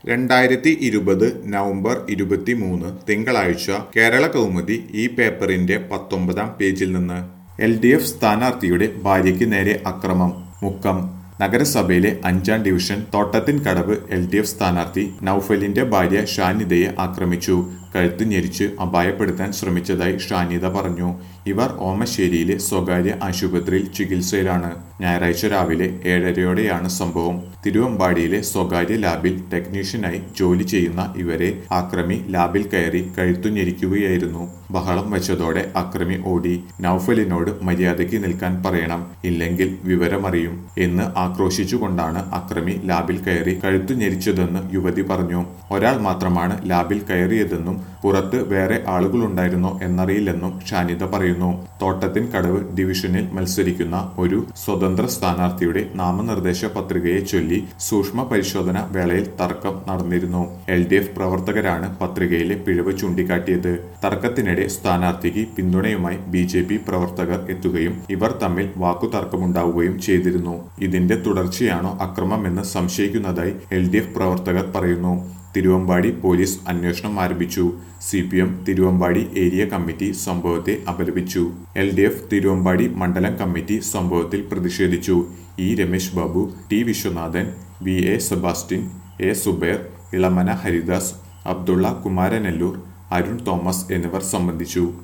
രണ്ടായിരത്തി ഇരുപത് നവംബർ ഇരുപത്തിമൂന്ന് തിങ്കളാഴ്ച കേരള കൗമുദി ഈ പേപ്പറിന്റെ പത്തൊമ്പതാം പേജിൽ നിന്ന് എൽ ഡി എഫ് സ്ഥാനാർത്ഥിയുടെ ഭാര്യയ്ക്ക് നേരെ അക്രമം മുക്കം നഗരസഭയിലെ അഞ്ചാം division Thottathinkadavu L D F സ്ഥാനാർത്ഥി നൌഫലിന്റെ ഭാര്യ ഷാനിദയെ ആക്രമിച്ചു കഴുത്ത് ഞെരിച്ച് അപായപ്പെടുത്താൻ ശ്രമിച്ചതായി ഷാനിദ പറഞ്ഞു ഇവർ ഓമശ്ശേരിയിലെ സ്വകാര്യ ആശുപത്രിയിൽ ചികിത്സയിലാണ് ഞായറാഴ്ച രാവിലെ ഏഴരയോടെയാണ് സംഭവം തിരുവമ്പാടിയിലെ സ്വകാര്യ ലാബിൽ ടെക്നീഷ്യനായി ജോലി ചെയ്യുന്ന ഇവരെ ആക്രമി ലാബിൽ കയറി കഴുത്തു ഞെരിക്കുകയായിരുന്നു ബഹളം വെച്ചതോടെ അക്രമി ഓടി നൌഫലിനോട് മര്യാദയ്ക്ക് നിൽക്കാൻ പറയണം ഇല്ലെങ്കിൽ വിവരമറിയും എന്ന് ആക്രോശിച്ചുകൊണ്ടാണ് അക്രമി ലാബിൽ കയറി കഴുത്തു ഞെരിച്ചതെന്ന് യുവതി പറഞ്ഞു ഒരാൾ മാത്രമാണ് ലാബിൽ കയറിയതെന്നും പുറത്ത് വേറെ ആളുകളുണ്ടായിരുന്നോ എന്നറിയില്ലെന്നും ഷാനിദ പറയുന്നു തോട്ടത്തിൻ കടവ് ഡിവിഷനിൽ മത്സരിക്കുന്ന ഒരു സ്വതന്ത്ര സ്ഥാനാർത്ഥിയുടെ നാമനിർദ്ദേശ പത്രികയെ ചൊല്ലി സൂക്ഷ്മ പരിശോധന വേളയിൽ തർക്കം നടന്നിരുന്നു എൽ ഡി എഫ് പ്രവർത്തകരാണ് പത്രികയിലെ പിഴവ് ചൂണ്ടിക്കാട്ടിയത് തർക്കത്തിനിടെ സ്ഥാനാർത്ഥിക്ക് പിന്തുണയുമായി ബി ജെ പി പ്രവർത്തകർ എത്തുകയും ഇവർ തമ്മിൽ വാക്കുതർക്കമുണ്ടാവുകയും ചെയ്തിരുന്നു ഇതിന്റെ തുടർച്ചയാണോ അക്രമമെന്ന് സംശയിക്കുന്നതായി എൽ ഡി എഫ് പ്രവർത്തകർ പറയുന്നു തിരുവമ്പാടി പോലീസ് അന്വേഷണം ആരംഭിച്ചു C P M Thiruvambady area committee സംഭവത്തെ അപലപിച്ചു എൽ ഡി എഫ് തിരുവമ്പാടി മണ്ഡലം കമ്മിറ്റി സംഭവത്തിൽ പ്രതിഷേധിച്ചു E Ramesh Babu T Viswanathan V A Sebastian A Zubair Elamana Haridas Abdulla Kumaranellur Arun Thomas എന്നിവർ സംബന്ധിച്ചു